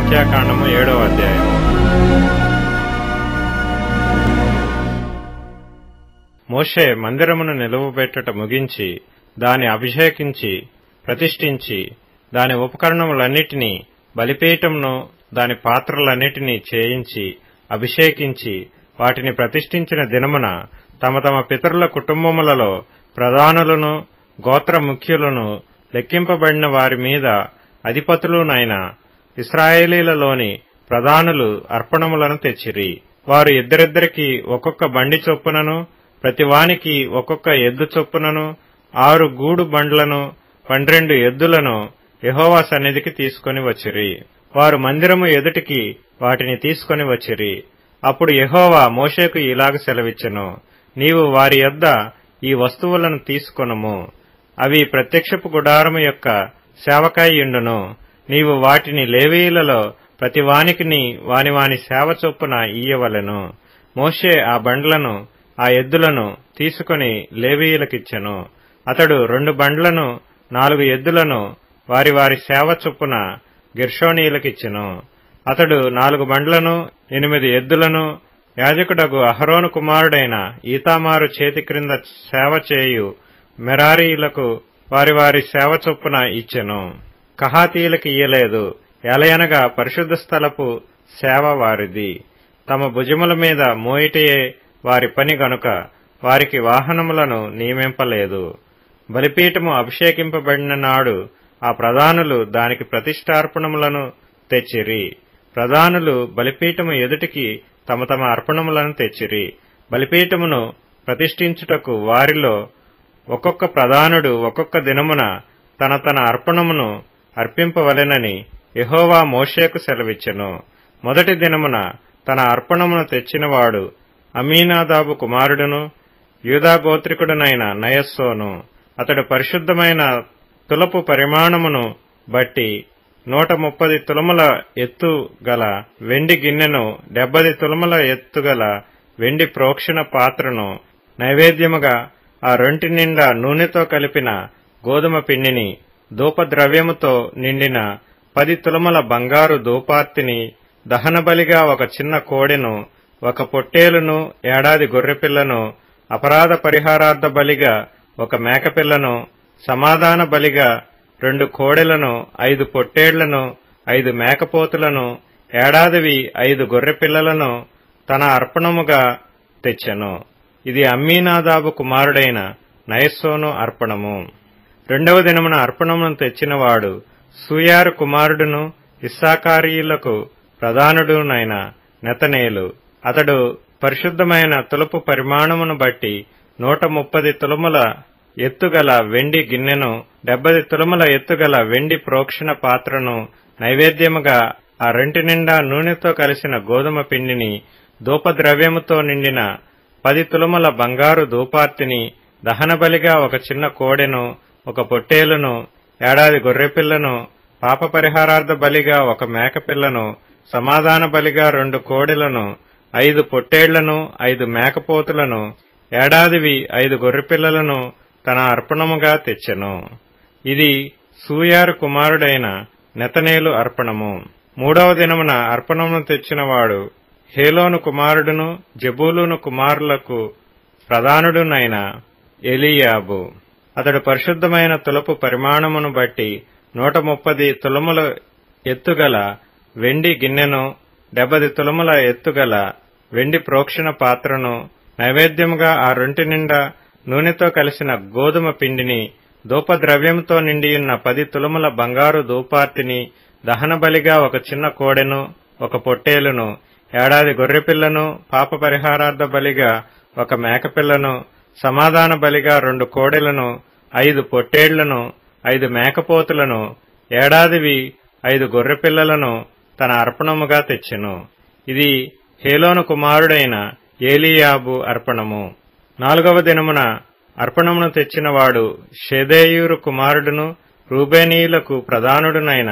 సంఖ్యాకాండము ఏడవ అధ్యాయం మోషే మందిరమును నిలువబెట్టుట ముగించి దాని అభిషేకించి ప్రతిష్ఠించి దాని ఉపకరణములన్నిటినీ బలిపీఠమును దాని పాత్రలన్నిటినీ చేయించి అభిషేకించి వాటిని ప్రతిష్ఠించిన దినమున తమ తమ పితరుల కుటుంబములలో ప్రధానులను గోత్ర ముఖ్యులను లెక్కింపబడిన వారి మీద అధిపతులునైన ఇస్రాయేలీలలోని ప్రధానులు అర్పణములను తెచ్చిరి వారు ఇద్దరిద్దరికి ఒక్కొక్క బండి చొప్పునను ప్రతివానికి ఒక్కొక్క ఎద్దు చొప్పునను ఆరు గూడు బండ్లను పన్నెండు ఎద్దులను యహోవా సన్నిధికి తీసుకొని వచ్చిరి వారు మందిరము ఎదుటికి వాటిని తీసుకొని వచ్చిరి అప్పుడు యహోవా మోషేకు ఇలాగ సెలవిచ్చెను నీవు వారి యొద్ద ఈ వస్తువులను తీసుకొనుము అవి ప్రత్యక్షపు గుడారము యొక్క సేవకాయుండును నీవు వాటిని లేవీయులలో ప్రతివానికిని వాని వాని సేవ చొప్పున ఇయ్యవలెను మోషే ఆ బండ్లను ఆ ఎద్దులను తీసుకుని లేవీయులకిచ్చెను అతడు రెండు బండ్లను నాలుగు ఎద్దులను వారి వారి సేవ చొప్పున గిర్షోనీయులకిచ్చెను అతడు నాలుగు బండ్లను ఎనిమిది ఎద్దులను యాజకుడగు అహరోను కుమారుడైన ఈతామారు చేతి క్రింద సేవ చేయు మెరారీయులకు వారి వారి సేవ చొప్పున ఇచ్చెను కహాతీయులకు ఇయ్యలేదు ఎలయనగా పరిశుద్ధ స్థలపు సేవ వారిది తమ భుజముల మీద మోయిటయే వారి పని గనుక వారికి వాహనములను నియమింపలేదు బలిపీఠము అభిషేకింపబడిన నాడు ఆ ప్రధానులు దానికి ప్రతిష్టార్పణములను తెచ్చిరి ప్రధానులు బలిపీఠము ఎదుటికి తమ తమ అర్పణములను తెచ్చిరి బలిపీఠమును ప్రతిష్ఠించుటకు వారిలో ఒక్కొక్క ప్రధానుడు ఒక్కొక్క దినమున తన తన అర్పణమును అర్పింపవలెనని యహోవా మోషేకు సెలవిచ్చెను మొదటి దినమున తన అర్పణమును తెచ్చినవాడు అమీనాదాబు కుమారుడును యూదాగోత్రికుడునైన నయస్సోను అతడు పరిశుద్ధమైన తులపు పరిమాణమును బట్టి నూట ముప్పది తులముల ఎత్తు గల వెండి గిన్నెను డెబ్బది తులముల ఎత్తుగల వెండి ప్రోక్షణ పాత్రను నైవేద్యముగా ఆ రొంటి నిండా నూనెతో కలిపిన గోధుమ పిండిని ధూపద్రవ్యముతో నిండిన పది తులముల బంగారు ధూపార్తిని దహనబలిగా ఒక చిన్న కోడెను ఒక పొట్టేలును ఏడాది గొర్రెపిల్లను అపరాధ పరిహారార్థ బలిగా ఒక మేకపిల్లను సమాధాన బలిగా రెండు కోడెలను ఐదు పొట్టేళ్లను ఐదు మేకపోతులను ఏడాదివి ఐదు గొర్రెపిల్లలను తన అర్పణముగా తెచ్చెను ఇది అమ్మీనాదాబు కుమారుడైన నయస్సోను అర్పణము రెండవ దినమున అర్పణమును తెచ్చినవాడు సూయారు కుమారుడును ఇస్సాకారీయులకు ప్రధానుడునైన నెతనేలు అతడు పరిశుద్ధమైన తులపు పరిమాణమును బట్టి నూట ముప్పది తులముల ఎత్తుగల వెండి గిన్నెను డెబ్బది తులముల ఎత్తుగల వెండి ప్రోక్షణ పాత్రను నైవేద్యముగా ఆ రెంటి నిండా నూనెతో కలిసిన గోధుమ పిండిని ధూపద్రవ్యముతో నిండిన పది తులముల బంగారు ధూపార్తిని దహనబలిగా ఒక చిన్న కోడెను ఒక పొట్టేలును ఏడాది గొర్రెపిల్లను పాప పరిహారార్థ బలిగా ఒక మేకపిల్లను సమాధాన బలిగా రెండు కోడెలను ఐదు పొట్టేళ్లను ఐదు మేకపోతులను ఏడాదివి ఐదు గొర్రెపిల్లలను తన అర్పణముగా తెచ్చెను ఇది సూయారు కుమారుడైన నెతనేలు అర్పణము మూడవ దినమున అర్పణమును తెచ్చినవాడు హేలోను కుమారుడును జబూలును కుమారులకు ప్రధానుడునైన ఎలియాబు అతడు పరిశుద్ధమైన తులపు పరిమాణమును బట్టి నూట ముప్పది తులముల ఎత్తుగల వెండి గిన్నెను డెబ్బది తులముల ఎత్తుగల వెండి ప్రోక్షణ పాత్రను నైవేద్యముగా ఆ రొంటి నిండా నూనెతో కలిసిన గోధుమ పిండిని ధూపద్రవ్యంతో నిండియున్న పది తులముల బంగారు ధూపార్తిని దహనబలిగా ఒక చిన్న కోడెను ఒక పొట్టేలును ఏడాది గొర్రెపిల్లను పాప పరిహారార్థ బలిగా ఒక మేకపిల్లను సమాధాన బలిగా రెండు కోడెలను ఐదు పొట్టేళ్లను ఐదు మేకపోతులను ఏడాదివి ఐదు గొర్రెపిల్లలను తన అర్పణముగా తెచ్చెను ఇది హేలోను కుమారుడైన ఏలియాబు అర్పణము నాలుగవ దినమున అర్పణమును తెచ్చినవాడు షెదేయూరు కుమారుడును రూబేనీయులకు ప్రధానుడునైన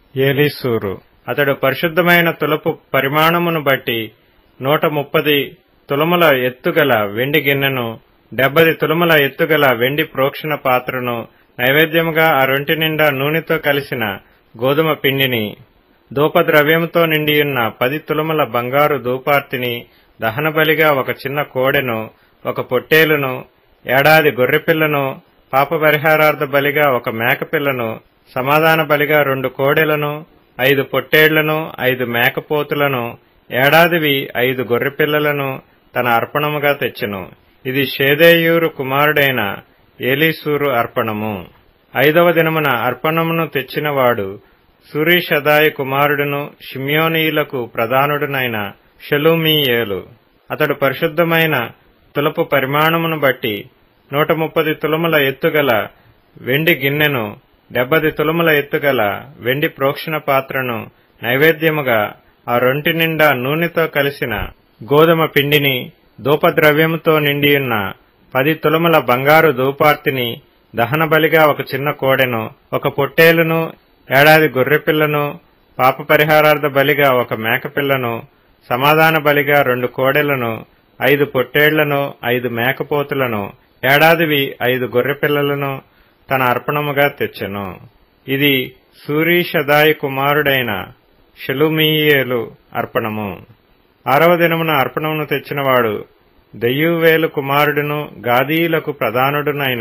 ఏలీసూరు అతడు పరిశుద్ధమైన తులపు పరిమాణమును బట్టి నూట ముప్పది తులముల ఎత్తుగల వెండి గిన్నెను డెబ్బది తులముల ఎత్తుగల వెండి ప్రోక్షణ పాత్రను నైవేద్యముగా ఆ రొంటి నిండా నూనెతో కలిసిన గోధుమ పిండిని ధూపద్రవ్యముతో నిండియున్న పది తులముల బంగారు ధూపార్తిని దహనబలిగా ఒక చిన్న కోడెను ఒక పొట్టేలును ఏడాది గొర్రెపిల్లను పాప పరిహారార్థ బలిగా ఒక మేకపిల్లను సమాధాన బలిగా రెండు కోడెలను ఐదు పొట్టేళ్లను ఐదు మేకపోతులను ఏడాదివి ఐదు గొర్రెపిల్లలను తన అర్పణముగా తెచ్చెను ఇది షేదేయూరు కుమారుడైన ఏలీసూరు అర్పణము ఐదవ దినమున అర్పణమును తెచ్చినవాడు సూరీషదాయి కుమారుడును షిమ్యోనీయులకు ప్రధానుడునైన షెలుమీయేలు అతడు పరిశుద్ధమైన తులపు పరిమాణమును బట్టి నూట ముప్పది తులముల ఎత్తుగల వెండి గిన్నెను డెబ్బది తులముల ఎత్తుగల వెండి ప్రోక్షణ పాత్రను నైవేద్యముగా ఆ రొంటి నిండా నూనెతో కలిసిన గోధుమ పిండిని ధూపద్రవ్యముతో నిండియున్న పది తులముల బంగారు ధూపార్తిని దహనబలిగా ఒక చిన్న కోడెను ఒక పొట్టేలును ఏడాది గొర్రెపిల్లను పాప పరిహారార్థ బలిగా ఒక మేకపిల్లను సమాధాన బలిగా రెండు కోడెలను ఐదు పొట్టేళ్లను ఐదు మేకపోతులను ఏడాదివి ఐదు గొర్రెపిల్లలను తన అర్పణముగా తెచ్చెను ఇది సూరీషదాయి కుమారుడైన షెలుమీయేలు అర్పణము ఆరవ దినమున అర్పణమును తెచ్చినవాడు దెయ్యూవేలు కుమారుడును గాదీలకు ప్రధానుడునైన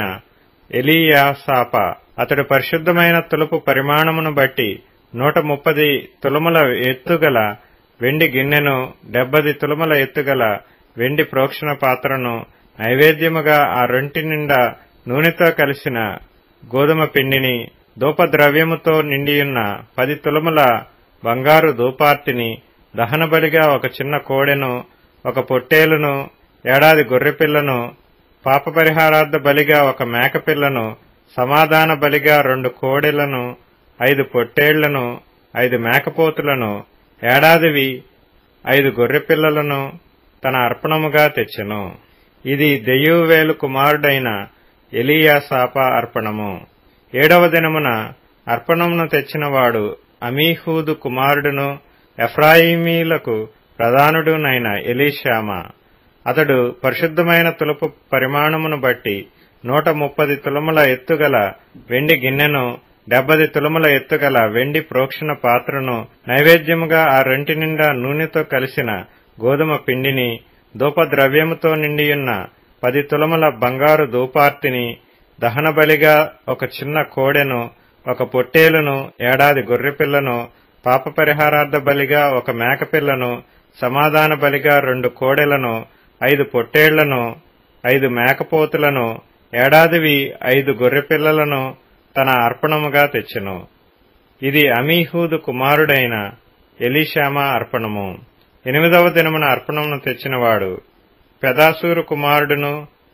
ఎలీయాసాప అతడు పరిశుద్ధమైన తులుపు పరిమాణమును బట్టి నూట ముప్పది తులముల ఎత్తుగల వెండి గిన్నెను డెబ్బది తులముల ఎత్తుగల వెండి ప్రోక్షణ పాత్రను నైవేద్యముగా ఆ రొంటి నిండా నూనెతో కలిసిన గోధుమ పిండిని ధూపద్రవ్యముతో నిండియున్న పది తులముల బంగారు ధూపార్తిని దహనబలిగా ఒక చిన్న కోడెను ఒక పొట్టేలును ఏడాది గొర్రెపిల్లను పాప పరిహారార్థ బలిగా ఒక మేకపిల్లను సమాధాన బలిగా రెండు కోడెలను ఐదు పొట్టేళ్లను ఐదు మేకపోతులను ఏడాదివి ఐదు గొర్రెపిల్లలను తన అర్పణముగా తెచ్చెను ఇది దెయ్యూవేలు కుమారుడైన ఎలియాసాప అర్పణము ఏడవ దినమున అర్పణమును తెచ్చినవాడు అమీహూదు కుమారుడును ఎఫ్రాయిమీలకు ప్రధానుడునైన ఎలీషామ అతడు పరిశుద్ధమైన తులపు పరిమాణమును బట్టి నూట ముప్పది తులముల ఎత్తుగల వెండి గిన్నెను డెబ్బది తులముల ఎత్తుగల వెండి ప్రోక్షణ పాత్రను నైవేద్యముగా ఆ రెంటి నిండా నూనెతో కలిసిన గోధుమ పిండిని ధూపద్రవ్యముతో నిండియున్న పది తులముల బంగారు ధూపార్తిని దహనబలిగా ఒక చిన్న కోడెను ఒక పొట్టేలును ఏడాది గొర్రెపిల్లను పాప పరిహారార్థ బలిగా ఒక మేకపిల్లను సమాధాన బలిగా రెండు కోడెలను ఐదు పొట్టేళ్లను ఐదు మేకపోతులను ఏడాదివి ఐదు గొర్రెపిల్లలను తన అర్పణముగా తెచ్చెను ఇది అమీహూదు కుమారుడైన ఎలీషామా అర్పణము ఎనిమిదవ దినమున అర్పణమును తెచ్చినవాడు పెదాసూరు కుమారుడును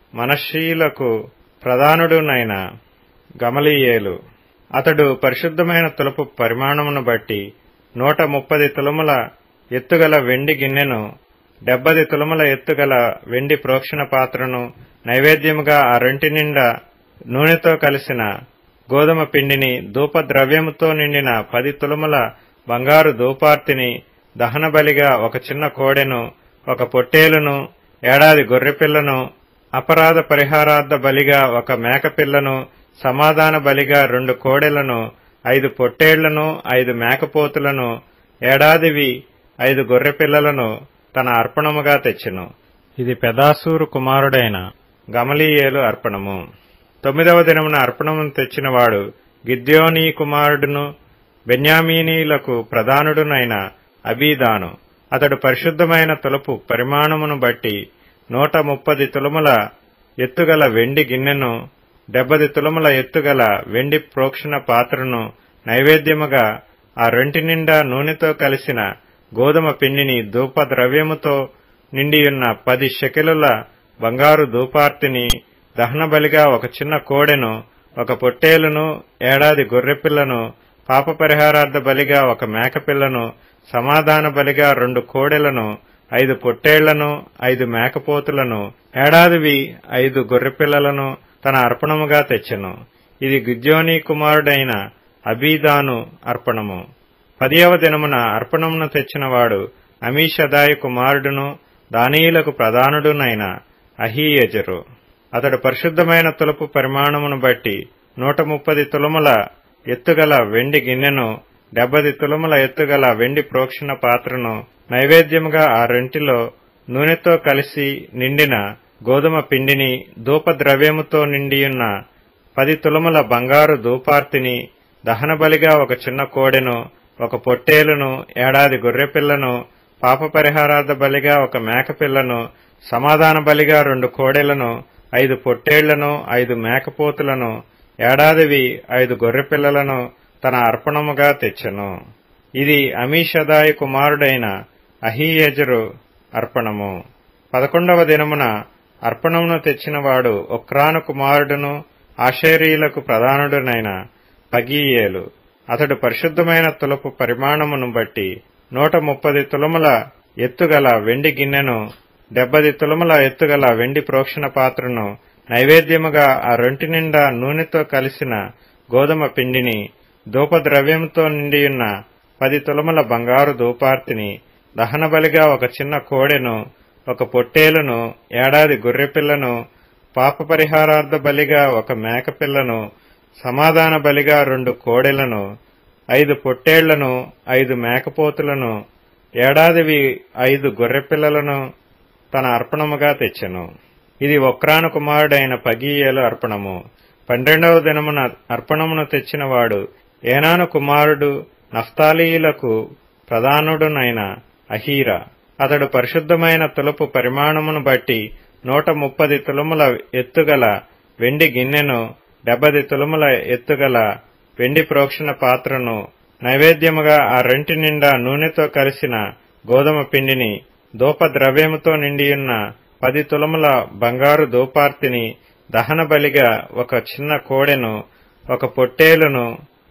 మనషీలకు ప్రధానుడునైన గమలీయేలు అతడు పరిశుద్ధమైన తులపు పరిమాణమును బట్టి నూట ముప్పది తులముల ఎత్తుగల వెండి గిన్నెను డెబ్బది తులముల ఎత్తుగల వెండి ప్రోక్షణ పాత్రను నైవేద్యముగా ఆ రెంటి నిండా నూనెతో కలిసిన గోధుమ పిండిని ధూపద్రవ్యముతో నిండిన పది తులముల బంగారు ధూపార్తిని దహనబలిగా ఒక చిన్న కోడెను ఒక పొట్టేలును ఏడాది గొర్రెపిల్లను అపరాధ పరిహారార్థ బలిగా ఒక మేకపిల్లను సమాధాన బలిగా రెండు కోడెలను ఐదు పొట్టేళ్లను ఐదు మేకపోతులను ఏడాదివి ఐదు గొర్రెపిల్లలను తన అర్పణముగా తెచ్చెను ఇది పెదాసూరు కుమారుడైన గమలీయేలు అర్పణము తొమ్మిదవ దినమున అర్పణమును తెచ్చినవాడు గిద్యోనీ కుమారుడును బెన్యామీనీలకు ప్రధానుడునైన అబీదాను అతడు పరిశుద్ధమైన తులపు పరిమాణమును బట్టి నూట ముప్పది తులముల ఎత్తుగల వెండి గిన్నెను డెబ్బది తులముల ఎత్తుగల వెండి ప్రోక్షణ పాత్రను నైవేద్యముగా ఆ రెంటి నిండా నూనెతో కలిసిన గోధుమ పిండిని ధూప ద్రవ్యముతో నిండియున్న పది షెకెలుల బంగారు ధూపార్తిని దహనబలిగా ఒక చిన్న కోడెను ఒక పొట్టేలును ఏడాది గొర్రెపిల్లను పాప పరిహారార్థ బలిగా ఒక మేకపిల్లను సమాధాన బలిగా రెండు కోడెలను ఐదు పొట్టేళ్లను ఐదు మేకపోతులను ఏడాదివి ఐదు గొర్రెపిల్లలను తన అర్పణముగా తెచ్చెను ఇది గుజ్జోని కుమారుడైన అబీదాను అర్పణము పదియవ దినమున అర్పణమును తెచ్చినవాడు అమీషదాయి కుమారుడును దానీయులకు ప్రధానుడునైన అహీయజరు అతడు పరిశుద్ధమైన తులపు పరిమాణమును బట్టి నూట ముప్పది తులముల ఎత్తుగల వెండి గిన్నెను డెబ్బది తులముల ఎత్తుగల వెండి ప్రోక్షణ పాత్రను నైవేద్యముగా ఆ రెంటిలో నూనెతో కలిసి నిండిన గోధుమ పిండిని ధూపద్రవ్యముతో నిండియున్న పది తులముల బంగారు ధూపార్తిని దహనబలిగా ఒక చిన్న కోడెను ఒక పొట్టేలును ఏడాది గొర్రెపిల్లను పాప పరిహారార్థ బలిగా ఒక మేకపిల్లను సమాధాన బలిగా రెండు కోడెలను ఐదు పొట్టేళ్లను ఐదు మేకపోతులను ఏడాదివి ఐదు గొర్రెపిల్లలను తన అర్పణముగా తెచ్చెను ఇది అమీషదాయి కుమారుడైన అహీయజరు అర్పణము పదకొండవ దినమున అర్పణమును తెచ్చినవాడు ఒక్రాను కుమారుడును ఆషేరీలకు ప్రధానుడునైన పగీయేలు అతడు పరిశుద్ధమైన తులపు పరిమాణమును బట్టి నూట ముప్పది తులముల ఎత్తుగల వెండి గిన్నెను డెబ్బది తులముల ఎత్తుగల వెండి ప్రోక్షణ పాత్రను నైవేద్యముగా ఆ రొంటి నిండా నూనెతో కలిసిన గోధుమ పిండిని ధూపద్రవ్యంతో నిండియున్న పది తులముల బంగారు ధూపార్తిని దహనబలిగా ఒక చిన్న కోడెను ఒక పొట్టేలును ఏడాది గొర్రెపిల్లను పాప పరిహారార్థ బలిగా ఒక మేకపిల్లను సమాధాన బలిగా రెండు కోడెలను ఐదు పొట్టేళ్లను ఐదు మేకపోతులను ఏడాదివి ఐదు గొర్రెపిల్లలను తన అర్పణముగా తెచ్చెను ఇది ఒక్రాను కుమారుడైన పగీయేలు అర్పణము పన్నెండవ దినమున అర్పణమును తెచ్చినవాడు ఏనాను కుమారుడు నఫ్తాలీయులకు ప్రధానుడునైన అహీరా అతడు పరిశుద్ధమైన తులపు పరిమాణమును బట్టి నూట ముప్పది తులముల ఎత్తుగల వెండి గిన్నెను డెబ్బది తులముల ఎత్తుగల వెండి ప్రోక్షణ పాత్రను నైవేద్యముగా ఆ రెంటి నిండా నూనెతో కలిసిన గోధుమ పిండిని దూపద్రవ్యముతో నిండియున్న పది తులముల బంగారు దూపార్తిని దహన బలిగా ఒక చిన్న కోడెను ఒక పొట్టేలును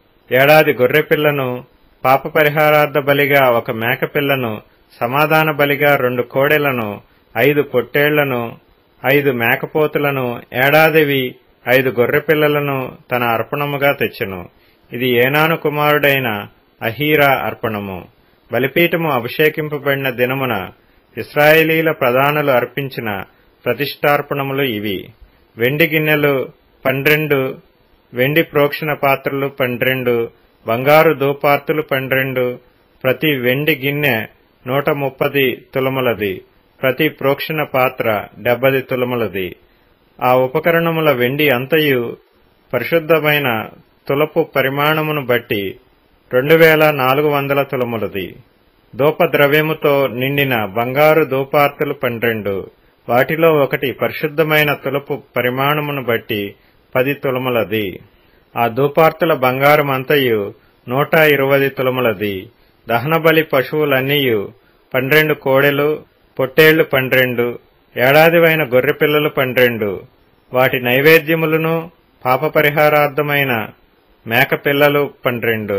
ఏడాది గొర్రెపిల్లను పాప పరిహారార్థ బలిగా ఒక మేకపిల్లను సమాధాన బలిగా రెండు కోడెలను ఐదు పొట్టేళ్లను ఐదు మేకపోతులను ఏడాదివి ఐదు గొర్రెపిల్లలను తన అర్పణముగా తెచ్చెను ఇది ఏనాను కుమారుడైన అహీరా అర్పణము బలిపీఠము అభిషేకింపబడిన దినమున ఇస్రాయేలీల ప్రధానులు అర్పించిన ప్రతిష్టార్పణములు ఇవి వెండి గిన్నెలు పన్నెండు వెండి ప్రోక్షణ పాత్రలు పన్నెండు బంగారు దూపార్తులు పన్నెండు ప్రతి వెండి గిన్నె నూట ముప్పది తులములది ప్రతి ప్రోక్షణ పాత్ర డెబ్బది తులములది ఆ ఉపకరణముల వెండి అంతయు పరిశుద్ధమైన తులపు పరిమాణమును బట్టి రెండు వేల నాలుగు వందల తులములది దూపద్రవ్యముతో నిండిన బంగారు దూపార్తులు పన్నెండు వాటిలో ఒకటి పరిశుద్ధమైన తులపు పరిమాణమును బట్టి పది తులములది ఆ దూపార్తుల బంగారమంతయు నూట ఇరవై తులములది దహనబలి పశువులన్నీయు పన్నెండు కోడెలు పొట్టేళ్లు పన్నెండు ఏడాదివైన గొర్రెపిల్లలు పన్నెండు వాటి నైవేద్యములను పాప పరిహారార్థమైన మేకపిల్లలు పన్నెండు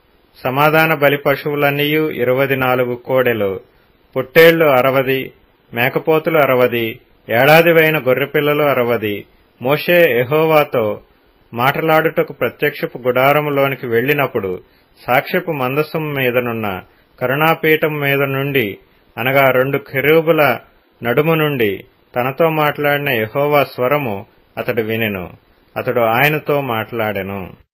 సమాధాన బలి పశువులన్నీయు ఇరవై నాలుగు కోడెలు పొట్టేళ్లు అరవది మేకపోతులు అరవది ఏడాదివైన గొర్రెపిల్లలు అరవది మోషే ఎహోవాతో మాటలాడుటకు ప్రత్యక్షపు గుడారములోనికి వెళ్లినప్పుడు సాక్ష్యపు మందసం మీదనున్న కరుణాపీఠం మీద నుండి అనగా రెండు కెరూబుల నడుము నుండి తనతో మాట్లాడిన యహోవా స్వరము అతడు వినెను అతడు ఆయనతో మాట్లాడెను